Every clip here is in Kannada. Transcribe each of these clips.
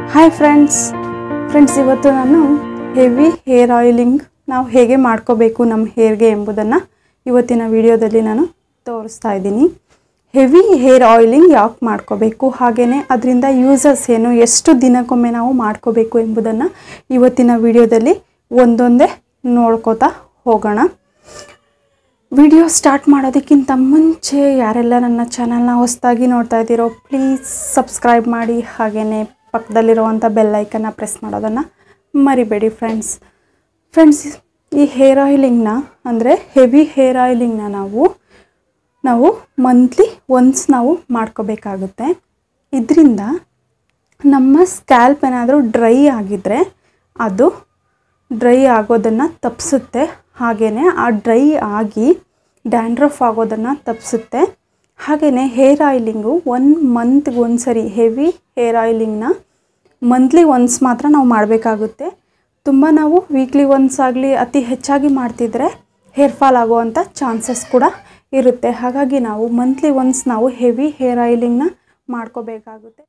ಹಾಯ್ ಫ್ರೆಂಡ್ಸ್ ಫ್ರೆಂಡ್ಸ್ ಇವತ್ತು ನಾನು ಹೆವಿ ಹೇರ್ ಆಯಿಲಿಂಗ್ ನಾವು ಹೇಗೆ ಮಾಡ್ಕೋಬೇಕು ನಮ್ಮ ಹೇರ್ಗೆ ಎಂಬುದನ್ನು ಇವತ್ತಿನ ವಿಡಿಯೋದಲ್ಲಿ ನಾನು ತೋರಿಸ್ತಾ ಇದ್ದೀನಿ ಹೆವಿ ಹೇರ್ ಆಯಿಲಿಂಗ್ ಯಾಕೆ ಮಾಡ್ಕೋಬೇಕು ಹಾಗೆಯೇ ಅದರಿಂದ ಯೂಸಸ್ ಏನು ಎಷ್ಟು ದಿನಕ್ಕೊಮ್ಮೆ ನಾವು ಮಾಡ್ಕೋಬೇಕು ಎಂಬುದನ್ನು ಇವತ್ತಿನ ವಿಡಿಯೋದಲ್ಲಿ ಒಂದೊಂದೇ ನೋಡ್ಕೋತಾ ಹೋಗೋಣ ವಿಡಿಯೋ ಸ್ಟಾರ್ಟ್ ಮಾಡೋದಕ್ಕಿಂತ ಮುಂಚೆ ಯಾರೆಲ್ಲ ನನ್ನ ಚಾನಲ್ನ ಹೊಸದಾಗಿ ನೋಡ್ತಾ ಇದ್ದೀರೋ ಪ್ಲೀಸ್ ಸಬ್ಸ್ಕ್ರೈಬ್ ಮಾಡಿ ಹಾಗೆಯೇ ಪಕ್ಕದಲ್ಲಿರುವಂಥ ಬೆಲ್ಲೈಕನ್ನ ಪ್ರೆಸ್ ಮಾಡೋದನ್ನು ಮರಿಬೇಡಿ ಫ್ರೆಂಡ್ಸ್ ಫ್ರೆಂಡ್ಸ್ ಈ ಹೇರ್ ಆಯಿಲಿಂಗ್ನ ಅಂದರೆ ಹೆವಿ ಹೇರ್ ಆಯಿಲಿಂಗ್ನ ನಾವು ನಾವು ಮಂತ್ಲಿ ಒನ್ಸ್ ನಾವು ಮಾಡ್ಕೋಬೇಕಾಗುತ್ತೆ ಇದರಿಂದ ನಮ್ಮ ಸ್ಕ್ಯಾಲ್ಪ್ ಏನಾದರೂ ಡ್ರೈ ಆಗಿದ್ದರೆ ಅದು ಡ್ರೈ ಆಗೋದನ್ನು ತಪ್ಪಿಸುತ್ತೆ ಹಾಗೆಯೇ ಆ ಡ್ರೈ ಆಗಿ ಡ್ಯಾಂಡ್ರಫ್ ಆಗೋದನ್ನು ತಪ್ಪಿಸುತ್ತೆ ಹಾಗೆಯೇ ಹೇರ್ ಆಯಿಲಿಂಗು ಒನ್ ಮಂತ್ಗೆ ಒಂದು ಸರಿ ಹೆವಿ ಹೇರ್ ಆಯಿಲಿಂಗ್ನ ಮಂತ್ಲಿ ಒನ್ಸ್ ಮಾತ್ರ ನಾವು ಮಾಡಬೇಕಾಗುತ್ತೆ ತುಂಬ ನಾವು ವೀಕ್ಲಿ ಒನ್ಸ್ ಆಗಲಿ ಅತಿ ಹೆಚ್ಚಾಗಿ ಮಾಡ್ತಿದ್ರೆ ಹೇರ್ ಫಾಲ್ ಆಗುವಂಥ ಚಾನ್ಸಸ್ ಕೂಡ ಇರುತ್ತೆ ಹಾಗಾಗಿ ನಾವು ಮಂತ್ಲಿ ಒನ್ಸ್ ನಾವು ಹೆವಿ ಹೇರ್ ಆಯಿಲಿಂಗ್ನ ಮಾಡ್ಕೋಬೇಕಾಗುತ್ತೆ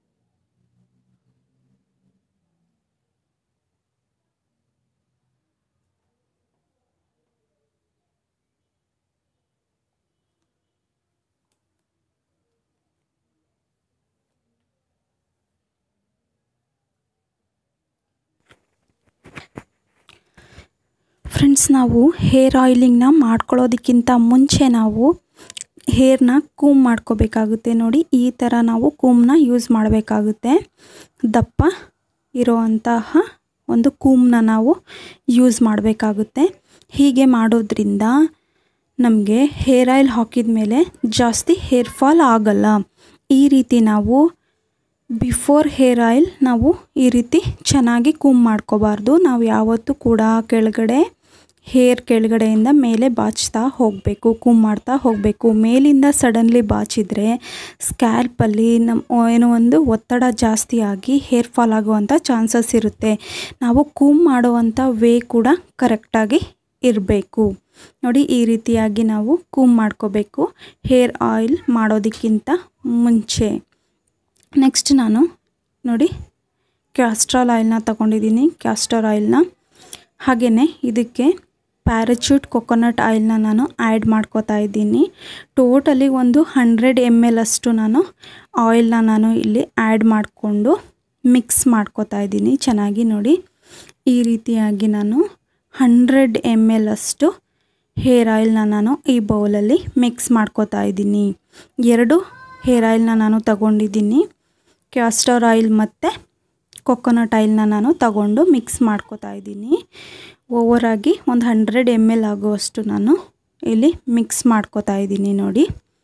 ಫ್ರೆಂಡ್ಸ್ ನಾವು ಹೇರ್ ಆಯಿಲಿಂಗ್ನ ಮಾಡ್ಕೊಳ್ಳೋದಕ್ಕಿಂತ ಮುಂಚೆ ನಾವು ಹೇರ್ನ ಕೂಮ್ ಮಾಡ್ಕೋಬೇಕಾಗುತ್ತೆ ನೋಡಿ ಈ ಥರ ನಾವು ಕೂಮ್ನ ಯೂಸ್ ಮಾಡಬೇಕಾಗುತ್ತೆ ದಪ್ಪ ಇರೋವಂತಹ ಒಂದು ಕೂಮ್ನ ನಾವು ಯೂಸ್ ಮಾಡಬೇಕಾಗುತ್ತೆ ಹೀಗೆ ಮಾಡೋದ್ರಿಂದ ನಮಗೆ ಹೇರ್ ಆಯಿಲ್ ಹಾಕಿದ ಮೇಲೆ ಜಾಸ್ತಿ ಹೇರ್ ಫಾಲ್ ಆಗಲ್ಲ ಈ ರೀತಿ ನಾವು ಬಿಫೋರ್ ಹೇರ್ ಆಯಿಲ್ ನಾವು ಈ ರೀತಿ ಚೆನ್ನಾಗಿ ಕೂಮ್ ಮಾಡ್ಕೋಬಾರ್ದು ನಾವು ಯಾವತ್ತೂ ಕೂಡ ಕೆಳಗಡೆ ಹೇರ್ ಕೆಳಗಡೆಯಿಂದ ಮೇಲೆ ಬಾಚ್ತಾ ಹೋಗಬೇಕು ಕೂಮ್ ಮಾಡ್ತಾ ಹೋಗಬೇಕು ಮೇಲಿಂದ ಸಡನ್ಲಿ ಬಾಚಿದರೆ ಸ್ಕ್ಯಾಲ್ಪಲ್ಲಿ ನಮ್ಮ ಏನೋ ಒಂದು ಒತ್ತಡ ಜಾಸ್ತಿ ಆಗಿ ಹೇರ್ ಫಾಲ್ ಆಗುವಂಥ ಚಾನ್ಸಸ್ ಇರುತ್ತೆ ನಾವು ಕೂಮ್ ಮಾಡುವಂಥ ವೇ ಕೂಡ ಕರೆಕ್ಟಾಗಿ ಇರಬೇಕು ನೋಡಿ ಈ ರೀತಿಯಾಗಿ ನಾವು ಕೂಮ್ ಮಾಡ್ಕೋಬೇಕು ಹೇರ್ ಆಯಿಲ್ ಮಾಡೋದಕ್ಕಿಂತ ಮುಂಚೆ ನೆಕ್ಸ್ಟ್ ನಾನು ನೋಡಿ ಕ್ಯಾಸ್ಟ್ರಾಲ್ ಆಯಿಲ್ನ ತಗೊಂಡಿದ್ದೀನಿ ಕ್ಯಾಸ್ಟರ್ ಆಯಿಲ್ನ ಹಾಗೆಯೇ ಇದಕ್ಕೆ ಪ್ಯಾರಾಚೂಟ್ ಕೊಕೊನಟ್ ಆಯಿಲ್ನ ನಾನು ಆ್ಯಡ್ ಮಾಡ್ಕೋತಾ ಇದ್ದೀನಿ ಟೋಟಲಿ ಒಂದು ಹಂಡ್ರೆಡ್ ಎಮ್ ಎಲ್ ಅಷ್ಟು ನಾನು ಆಯಿಲ್ನ ನಾನು ಇಲ್ಲಿ ಆ್ಯಡ್ ಮಾಡಿಕೊಂಡು ಮಿಕ್ಸ್ ಮಾಡ್ಕೋತಾ ಇದ್ದೀನಿ ಚೆನ್ನಾಗಿ ನೋಡಿ ಈ ರೀತಿಯಾಗಿ ನಾನು ಹಂಡ್ರೆಡ್ ಎಮ್ ಎಲ್ ಅಷ್ಟು ಹೇರ್ ಆಯಿಲ್ನ ನಾನು ಈ ಬೌಲಲ್ಲಿ ಮಿಕ್ಸ್ ಮಾಡ್ಕೋತಾ ಇದ್ದೀನಿ ಎರಡು ಹೇರ್ ಆಯಿಲ್ನ ನಾನು ತಗೊಂಡಿದ್ದೀನಿ ಕ್ಯಾಸ್ಟರ್ ಆಯಿಲ್ ಮತ್ತು ಕೊಕೊನಟ್ ಆಯಿಲ್ನ ನಾನು ತಗೊಂಡು ಮಿಕ್ಸ್ ಮಾಡ್ಕೋತಾ ಇದ್ದೀನಿ ಓವರಾಗಿ ಒಂದು ಹಂಡ್ರೆಡ್ ಎಮ್ ಎಲ್ ಆಗುವಷ್ಟು ನಾನು ಇಲ್ಲಿ ಮಿಕ್ಸ್ ಮಾಡ್ಕೋತಾ ಇದ್ದೀನಿ ನೋಡಿ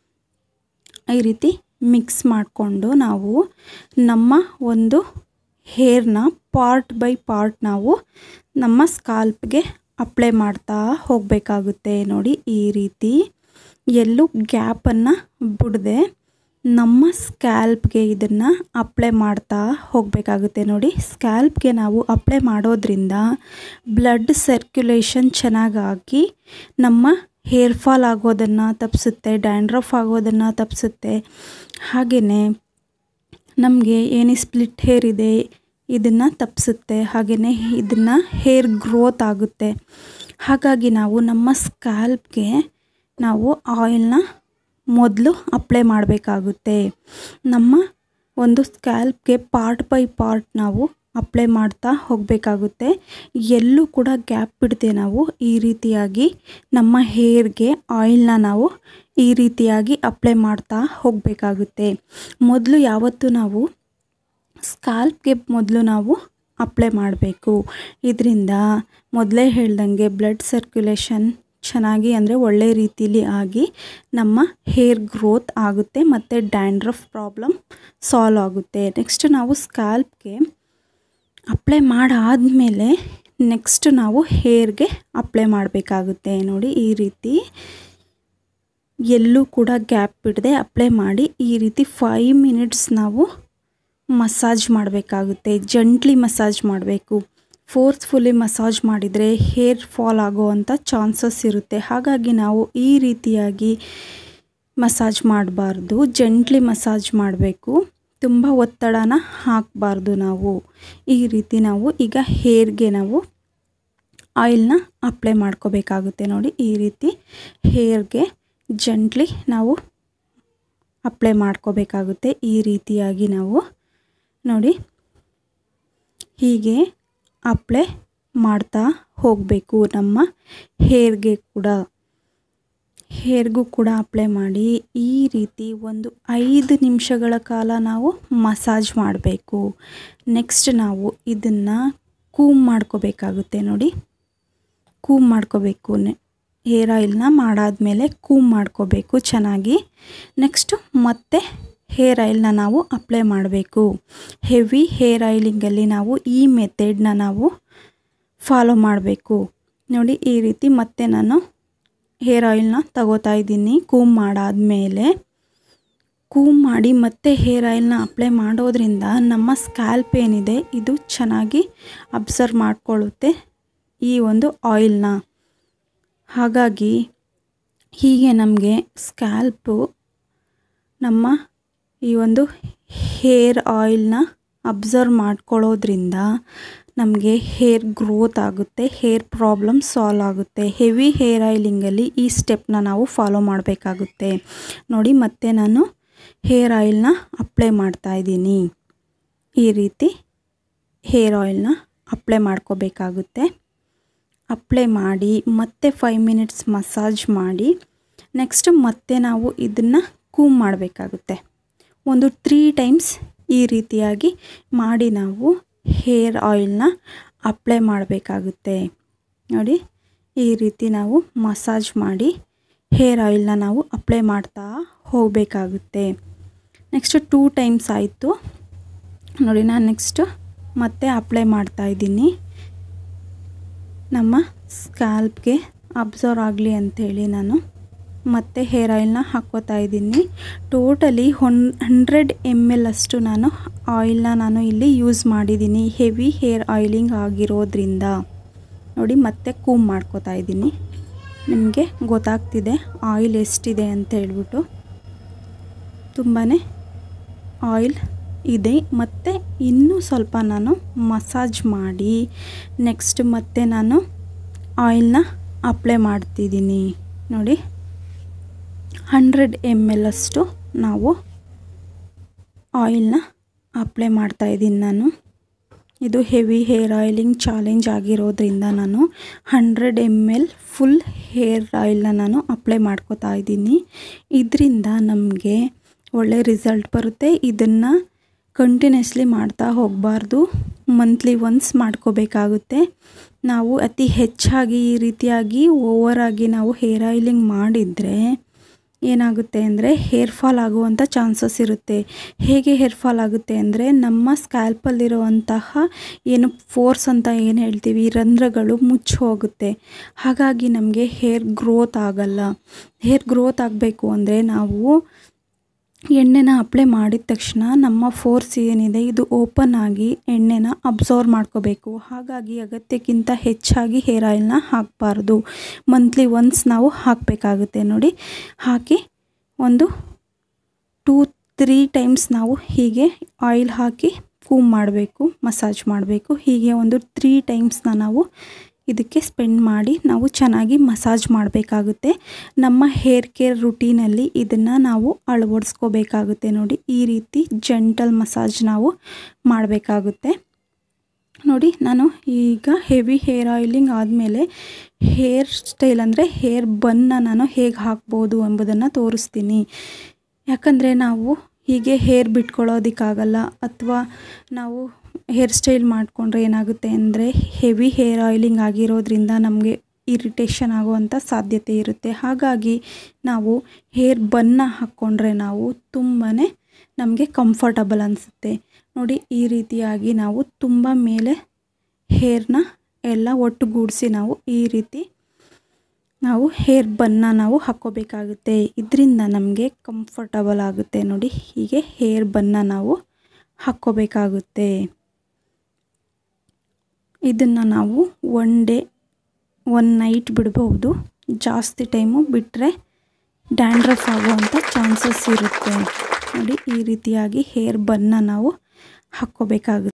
ಈ ರೀತಿ ಮಿಕ್ಸ್ ಮಾಡಿಕೊಂಡು ನಾವು ನಮ್ಮ ಒಂದು ಹೇರ್ನ ಪಾರ್ಟ್ ಬೈ ಪಾರ್ಟ್ ನಾವು ನಮ್ಮ ಸ್ಕಾಲ್ಪ್ಗೆ ಅಪ್ಲೈ ಮಾಡ್ತಾ ಹೋಗಬೇಕಾಗುತ್ತೆ ನೋಡಿ ಈ ರೀತಿ ಎಲ್ಲೂ ಗ್ಯಾಪನ್ನು ಬಿಡದೆ ನಮ್ಮ ಸ್ಕ್ಯಾಲ್ಪ್ಗೆ ಇದನ್ನು ಅಪ್ಲೈ ಮಾಡ್ತಾ ಹೋಗಬೇಕಾಗುತ್ತೆ ನೋಡಿ ಸ್ಕ್ಯಾಲ್ಪ್ಗೆ ನಾವು ಅಪ್ಲೈ ಮಾಡೋದ್ರಿಂದ ಬ್ಲಡ್ ಸರ್ಕ್ಯುಲೇಷನ್ ಚೆನ್ನಾಗಾಗಿ ನಮ್ಮ ಹೇರ್ ಫಾಲ್ ಆಗೋದನ್ನು ತಪ್ಪಿಸುತ್ತೆ ಡ್ಯಾಂಡ್ರಫ್ ಆಗೋದನ್ನು ತಪ್ಪಿಸುತ್ತೆ ಹಾಗೆಯೇ ನಮಗೆ ಏನೇ ಸ್ಪ್ಲಿಟ್ ಹೇರ್ ಇದೆ ಇದನ್ನು ತಪ್ಪಿಸುತ್ತೆ ಹಾಗೆಯೇ ಇದನ್ನು ಹೇರ್ ಗ್ರೋತ್ ಆಗುತ್ತೆ ಹಾಗಾಗಿ ನಾವು ನಮ್ಮ ಸ್ಕ್ಯಾಲ್ಪ್ಗೆ ನಾವು ಆಯಿಲ್ನ ಮೊದಲು ಅಪ್ಲೈ ಮಾಡಬೇಕಾಗುತ್ತೆ ನಮ್ಮ ಒಂದು ಸ್ಕ್ಯಾಲ್ಪ್ಗೆ ಪಾರ್ಟ್ ಬೈ ಪಾರ್ಟ್ ನಾವು ಅಪ್ಲೈ ಮಾಡ್ತಾ ಹೋಗಬೇಕಾಗುತ್ತೆ ಎಲ್ಲೂ ಕೂಡ ಗ್ಯಾಪ್ ಬಿಡದೆ ನಾವು ಈ ರೀತಿಯಾಗಿ ನಮ್ಮ ಹೇರ್ಗೆ ಆಯಿಲ್ನ ನಾವು ಈ ರೀತಿಯಾಗಿ ಅಪ್ಲೈ ಮಾಡ್ತಾ ಹೋಗಬೇಕಾಗುತ್ತೆ ಮೊದಲು ಯಾವತ್ತೂ ನಾವು ಸ್ಕಾಲ್ಪ್ಗೆ ಮೊದಲು ನಾವು ಅಪ್ಲೈ ಮಾಡಬೇಕು ಇದರಿಂದ ಮೊದಲೇ ಹೇಳ್ದಂಗೆ ಬ್ಲಡ್ ಸರ್ಕ್ಯುಲೇಷನ್ ಚೆನ್ನಾಗಿ ಅಂದರೆ ಒಳ್ಳೆ ರೀತಿಲಿ ಆಗಿ ನಮ್ಮ ಹೇರ್ ಗ್ರೋತ್ ಆಗುತ್ತೆ ಮತ್ತು ಡ್ಯಾಂಡ್ರಫ್ ಪ್ರಾಬ್ಲಮ್ ಸಾಲ್ವ್ ಆಗುತ್ತೆ ನೆಕ್ಸ್ಟ್ ನಾವು ಸ್ಕಾಲ್ಪ್ಗೆ ಅಪ್ಲೈ ಮಾಡಾದಮೇಲೆ ನೆಕ್ಸ್ಟ್ ನಾವು ಹೇರ್ಗೆ ಅಪ್ಲೈ ಮಾಡಬೇಕಾಗುತ್ತೆ ನೋಡಿ ಈ ರೀತಿ ಎಲ್ಲೂ ಕೂಡ ಗ್ಯಾಪ್ ಬಿಡದೆ ಅಪ್ಲೈ ಮಾಡಿ ಈ ರೀತಿ ಫೈವ್ ಮಿನಿಟ್ಸ್ ನಾವು ಮಸಾಜ್ ಮಾಡಬೇಕಾಗುತ್ತೆ ಜಂಟ್ಲಿ ಮಸಾಜ್ ಮಾಡಬೇಕು ಫೋರ್ಸ್ಫುಲಿ ಮಸಾಜ್ ಮಾಡಿದರೆ ಹೇರ್ ಫಾಲ್ ಆಗೋವಂಥ ಚಾನ್ಸಸ್ ಇರುತ್ತೆ ಹಾಗಾಗಿ ನಾವು ಈ ರೀತಿಯಾಗಿ ಮಸಾಜ್ ಮಾಡಬಾರ್ದು ಜಂಟ್ಲಿ ಮಸಾಜ್ ಮಾಡಬೇಕು ತುಂಬ ಒತ್ತಡನ ಹಾಕಬಾರ್ದು ನಾವು ಈ ರೀತಿ ನಾವು ಈಗ ಹೇರ್ಗೆ ನಾವು ಆಯಿಲ್ನ ಅಪ್ಲೈ ಮಾಡ್ಕೋಬೇಕಾಗುತ್ತೆ ನೋಡಿ ಈ ರೀತಿ ಹೇರ್ಗೆ ಜಂಟ್ಲಿ ನಾವು ಅಪ್ಲೈ ಮಾಡ್ಕೋಬೇಕಾಗುತ್ತೆ ಈ ರೀತಿಯಾಗಿ ನಾವು ನೋಡಿ ಹೀಗೆ ಅಪ್ಲೈ ಮಾಡ್ತಾ ಹೋಗಬೇಕು ನಮ್ಮ ಹೇರ್ಗೆ ಕೂಡ ಹೇರ್ಗೂ ಕೂಡ ಅಪ್ಲೈ ಮಾಡಿ ಈ ರೀತಿ ಒಂದು ಐದು ನಿಮಿಷಗಳ ಕಾಲ ನಾವು ಮಸಾಜ್ ಮಾಡಬೇಕು ನೆಕ್ಸ್ಟ್ ನಾವು ಇದನ್ನು ಕೂಮ್ ಮಾಡ್ಕೋಬೇಕಾಗುತ್ತೆ ನೋಡಿ ಕೂಮ್ ಮಾಡ್ಕೋಬೇಕು ಹೇರ್ ಆಯಿಲ್ನ ಮಾಡಾದಮೇಲೆ ಕೂಮ್ ಮಾಡ್ಕೋಬೇಕು ಚೆನ್ನಾಗಿ ನೆಕ್ಸ್ಟು ಮತ್ತೆ ಹೇರ್ ಆಯಿಲ್ನ ನಾವು ಅಪ್ಲೈ ಮಾಡಬೇಕು ಹೆವಿ ಹೇರ್ ಆಯಿಲಿಂಗಲ್ಲಿ ನಾವು ಈ ಮೆಥಡ್ನ ನಾವು ಫಾಲೋ ಮಾಡಬೇಕು ನೋಡಿ ಈ ರೀತಿ ಮತ್ತೆ ನಾನು ಹೇರ್ ಆಯಿಲ್ನ ತಗೋತಾ ಇದ್ದೀನಿ ಕೂಮ್ ಮಾಡಾದಮೇಲೆ ಕೂಮ್ ಮಾಡಿ ಮತ್ತೆ ಹೇರ್ ಆಯಿಲ್ನ ಅಪ್ಲೈ ಮಾಡೋದ್ರಿಂದ ನಮ್ಮ ಸ್ಕ್ಯಾಲ್ಪ್ ಏನಿದೆ ಇದು ಚೆನ್ನಾಗಿ ಅಬ್ಸರ್ವ್ ಮಾಡಿಕೊಳ್ಳುತ್ತೆ ಈ ಒಂದು ಆಯಿಲ್ನ ಹಾಗಾಗಿ ಹೀಗೆ ನಮಗೆ ಸ್ಕ್ಯಾಲ್ಪು ನಮ್ಮ ಈ ಒಂದು ಹೇರ್ ಆಯಿಲ್ನ ಅಬ್ಸರ್ವ್ ಮಾಡ್ಕೊಳ್ಳೋದ್ರಿಂದ ನಮಗೆ ಹೇರ್ ಗ್ರೋತ್ ಆಗುತ್ತೆ ಹೇರ್ ಪ್ರಾಬ್ಲಮ್ ಸಾಲ್ವ್ ಆಗುತ್ತೆ ಹೆವಿ ಹೇರ್ ಆಯಿಲಿಂಗಲ್ಲಿ ಈ ಸ್ಟೆಪ್ನ ನಾವು ಫಾಲೋ ಮಾಡಬೇಕಾಗುತ್ತೆ ನೋಡಿ ಮತ್ತೆ ನಾನು ಹೇರ್ ಆಯಿಲ್ನ ಅಪ್ಲೈ ಮಾಡ್ತಾ ಇದ್ದೀನಿ ಈ ರೀತಿ ಹೇರ್ ಆಯಿಲ್ನ ಅಪ್ಲೈ ಮಾಡ್ಕೋಬೇಕಾಗುತ್ತೆ ಅಪ್ಲೈ ಮಾಡಿ ಮತ್ತೆ ಫೈವ್ ಮಿನಿಟ್ಸ್ ಮಸಾಜ್ ಮಾಡಿ ನೆಕ್ಸ್ಟ್ ಮತ್ತೆ ನಾವು ಇದನ್ನು ಕೂಮ್ ಮಾಡಬೇಕಾಗುತ್ತೆ ಒಂದು ತ್ರೀ ಟೈಮ್ಸ್ ಈ ರೀತಿಯಾಗಿ ಮಾಡಿ ನಾವು ಹೇರ್ ಆಯಿಲ್ನ ಅಪ್ಲೈ ಮಾಡಬೇಕಾಗುತ್ತೆ ನೋಡಿ ಈ ರೀತಿ ನಾವು ಮಸಾಜ್ ಮಾಡಿ ಹೇರ್ ಆಯಿಲ್ನ ನಾವು ಅಪ್ಲೈ ಮಾಡ್ತಾ ಹೋಗಬೇಕಾಗುತ್ತೆ ನೆಕ್ಸ್ಟ್ ಟೂ ಟೈಮ್ಸ್ ಆಯಿತು ನೋಡಿ ನಾನು ನೆಕ್ಸ್ಟ್ ಮತ್ತೆ ಅಪ್ಲೈ ಮಾಡ್ತಾ ಇದ್ದೀನಿ ನಮ್ಮ ಸ್ಕ್ಯಾಲ್ಪ್ಗೆ ಅಬ್ಸರ್ವ್ ಆಗಲಿ ಅಂಥೇಳಿ ನಾನು ಮತ್ತೆ ಹೇರ್ ಆಯಿಲ್ನ ಹಾಕ್ಕೋತಾ ಇದ್ದೀನಿ ಟೋಟಲಿ ಹೊನ್ ಹಂಡ್ರೆಡ್ ಎಮ್ ಎಲ್ ಅಷ್ಟು ನಾನು ಆಯಿಲ್ನ ನಾನು ಇಲ್ಲಿ ಯೂಸ್ ಮಾಡಿದ್ದೀನಿ ಹೆವಿ ಹೇರ್ ಆಯಿಲಿಂಗ್ ಆಗಿರೋದ್ರಿಂದ ನೋಡಿ ಮತ್ತೆ ಕೂಮ್ ಮಾಡ್ಕೋತಾ ಇದ್ದೀನಿ ನಿಮಗೆ ಗೊತ್ತಾಗ್ತಿದೆ ಆಯಿಲ್ ಎಷ್ಟಿದೆ ಅಂತ ಹೇಳ್ಬಿಟ್ಟು ತುಂಬಾ ಆಯಿಲ್ ಇದೆ ಮತ್ತು ಇನ್ನೂ ಸ್ವಲ್ಪ ನಾನು ಮಸಾಜ್ ಮಾಡಿ ನೆಕ್ಸ್ಟ್ ಮತ್ತೆ ನಾನು ಆಯಿಲ್ನ ಅಪ್ಲೈ ಮಾಡ್ತಿದ್ದೀನಿ ನೋಡಿ ಹಂಡ್ರೆಡ್ ಎಮ್ ಎಲ್ ಅಷ್ಟು ನಾವು ಆಯಿಲ್ನ ಅಪ್ಲೈ ಮಾಡ್ತಾಯಿದ್ದೀನಿ ನಾನು ಇದು ಹೆವಿ ಹೇರ್ ಆಯಿಲಿಂಗ್ ಚಾಲೆಂಜ್ ಆಗಿರೋದ್ರಿಂದ ನಾನು hundred M L full hair ಆಯಿಲ್ನ ನಾನು ಅಪ್ಲೈ ಮಾಡ್ಕೋತಾ ಇದ್ದೀನಿ ಇದರಿಂದ ನಮಗೆ ಒಳ್ಳೆ ರಿಸಲ್ಟ್ ಬರುತ್ತೆ ಇದನ್ನು ಕಂಟಿನ್ಯೂಸ್ಲಿ ಮಾಡ್ತಾ ಹೋಗಬಾರ್ದು ಮಂತ್ಲಿ ಒನ್ಸ್ ಮಾಡ್ಕೋಬೇಕಾಗುತ್ತೆ ನಾವು ಅತಿ ಹೆಚ್ಚಾಗಿ ಈ ರೀತಿಯಾಗಿ ಓವರಾಗಿ ನಾವು ಹೇರ್ ಆಯಿಲಿಂಗ್ ಮಾಡಿದರೆ ಏನಾಗುತ್ತೆ ಅಂದರೆ ಹೇರ್ ಫಾಲ್ ಆಗುವಂಥ ಚಾನ್ಸಸ್ ಇರುತ್ತೆ ಹೇಗೆ ಹೇರ್ ಫಾಲ್ ಆಗುತ್ತೆ ಅಂದರೆ ನಮ್ಮ ಸ್ಕ್ಯಾಲ್ಪಲ್ಲಿರುವಂತಹ ಏನು ಫೋರ್ಸ್ ಅಂತ ಏನು ಹೇಳ್ತೀವಿ ರಂಧ್ರಗಳು ಮುಚ್ಚಿ ಹೋಗುತ್ತೆ ಹಾಗಾಗಿ ನಮಗೆ ಹೇರ್ ಗ್ರೋತ್ ಆಗಲ್ಲ ಹೇರ್ ಗ್ರೋತ್ ಆಗಬೇಕು ಅಂದರೆ ನಾವು ಎಣ್ಣೆನ ಅಪ್ಲೈ ಮಾಡಿದ ತಕ್ಷಣ ನಮ್ಮ ಫೋರ್ಸ್ ಏನಿದೆ ಇದು ಓಪನ್ ಆಗಿ ಎಣ್ಣೆನ ಅಬ್ಸರ್ವ್ ಮಾಡ್ಕೋಬೇಕು ಹಾಗಾಗಿ ಅಗತ್ಯಕ್ಕಿಂತ ಹೆಚ್ಚಾಗಿ ಹೇರ್ ಆಯಿಲ್ನ ಹಾಕಬಾರ್ದು ಮಂತ್ಲಿ ಒನ್ಸ್ ನಾವು ಹಾಕಬೇಕಾಗುತ್ತೆ ನೋಡಿ ಹಾಕಿ ಒಂದು ಟೂ ತ್ರೀ ಟೈಮ್ಸ್ ನಾವು ಹೀಗೆ ಆಯಿಲ್ ಹಾಕಿ ಕೂಮ್ ಮಾಡಬೇಕು ಮಸಾಜ್ ಮಾಡಬೇಕು ಹೀಗೆ ಒಂದು ತ್ರೀ ಟೈಮ್ಸ್ನ ನಾವು ಇದಕ್ಕೆ ಸ್ಪೆಂಡ್ ಮಾಡಿ ನಾವು ಚೆನ್ನಾಗಿ ಮಸಾಜ್ ಮಾಡಬೇಕಾಗುತ್ತೆ ನಮ್ಮ ಹೇರ್ ಕೇರ್ ರುಟೀನಲ್ಲಿ ಇದನ್ನು ನಾವು ಅಳವಡಿಸ್ಕೋಬೇಕಾಗುತ್ತೆ ನೋಡಿ ಈ ರೀತಿ ಜೆಂಟಲ್ ಮಸಾಜ್ ನಾವು ಮಾಡಬೇಕಾಗುತ್ತೆ ನೋಡಿ ನಾನು ಈಗ ಹೆವಿ ಹೇರ್ ಆಯಿಲಿಂಗ್ ಆದಮೇಲೆ ಹೇರ್ ಸ್ಟೈಲ್ ಅಂದರೆ ಹೇರ್ ಬನ್ನ ನಾನು ಹೇಗೆ ಹಾಕ್ಬೋದು ಎಂಬುದನ್ನು ತೋರಿಸ್ತೀನಿ ಯಾಕಂದರೆ ನಾವು ಹೀಗೆ ಹೇರ್ ಬಿಟ್ಕೊಳ್ಳೋದಕ್ಕಾಗಲ್ಲ ಅಥವಾ ನಾವು ಹೇರ್ ಸ್ಟೈಲ್ ಮಾಡಿಕೊಂಡ್ರೆ ಏನಾಗುತ್ತೆ ಅಂದರೆ ಹೆವಿ ಹೇರ್ ಆಯಿಲಿಂಗ್ ಆಗಿರೋದ್ರಿಂದ ನಮಗೆ ಇರಿಟೇಷನ್ ಆಗುವಂಥ ಸಾಧ್ಯತೆ ಇರುತ್ತೆ ಹಾಗಾಗಿ ನಾವು ಹೇರ್ ಬನ್ನ ಹಾಕ್ಕೊಂಡ್ರೆ ನಾವು ತುಂಬಾ ನಮಗೆ ಕಂಫರ್ಟಬಲ್ ಅನಿಸುತ್ತೆ ನೋಡಿ ಈ ರೀತಿಯಾಗಿ ನಾವು ತುಂಬ ಮೇಲೆ ಹೇರ್ನ ಎಲ್ಲ ಒಟ್ಟುಗೂಡಿಸಿ ನಾವು ಈ ರೀತಿ ನಾವು ಹೇರ್ ಬನ್ನ ನಾವು ಹಾಕ್ಕೋಬೇಕಾಗುತ್ತೆ ಇದರಿಂದ ನಮಗೆ ಕಂಫರ್ಟಬಲ್ ಆಗುತ್ತೆ ನೋಡಿ ಹೀಗೆ ಹೇರ್ ಬನ್ನ ನಾವು ಹಾಕ್ಕೋಬೇಕಾಗುತ್ತೆ ಇದನ್ನು ನಾವು ಒನ್ ಡೇ ಒನ್ ನೈಟ್ ಬಿಡ್ಬೋದು ಜಾಸ್ತಿ ಟೈಮು ಬಿಟ್ಟರೆ ಡ್ಯಾಂಡ್ರಫ್ ಆಗುವಂಥ ಚಾನ್ಸಸ್ ಇರುತ್ತೆ ನೋಡಿ ಈ ರೀತಿಯಾಗಿ ಹೇರ್ ಬನ್ನ ನಾವು ಹಾಕ್ಕೋಬೇಕಾಗುತ್ತೆ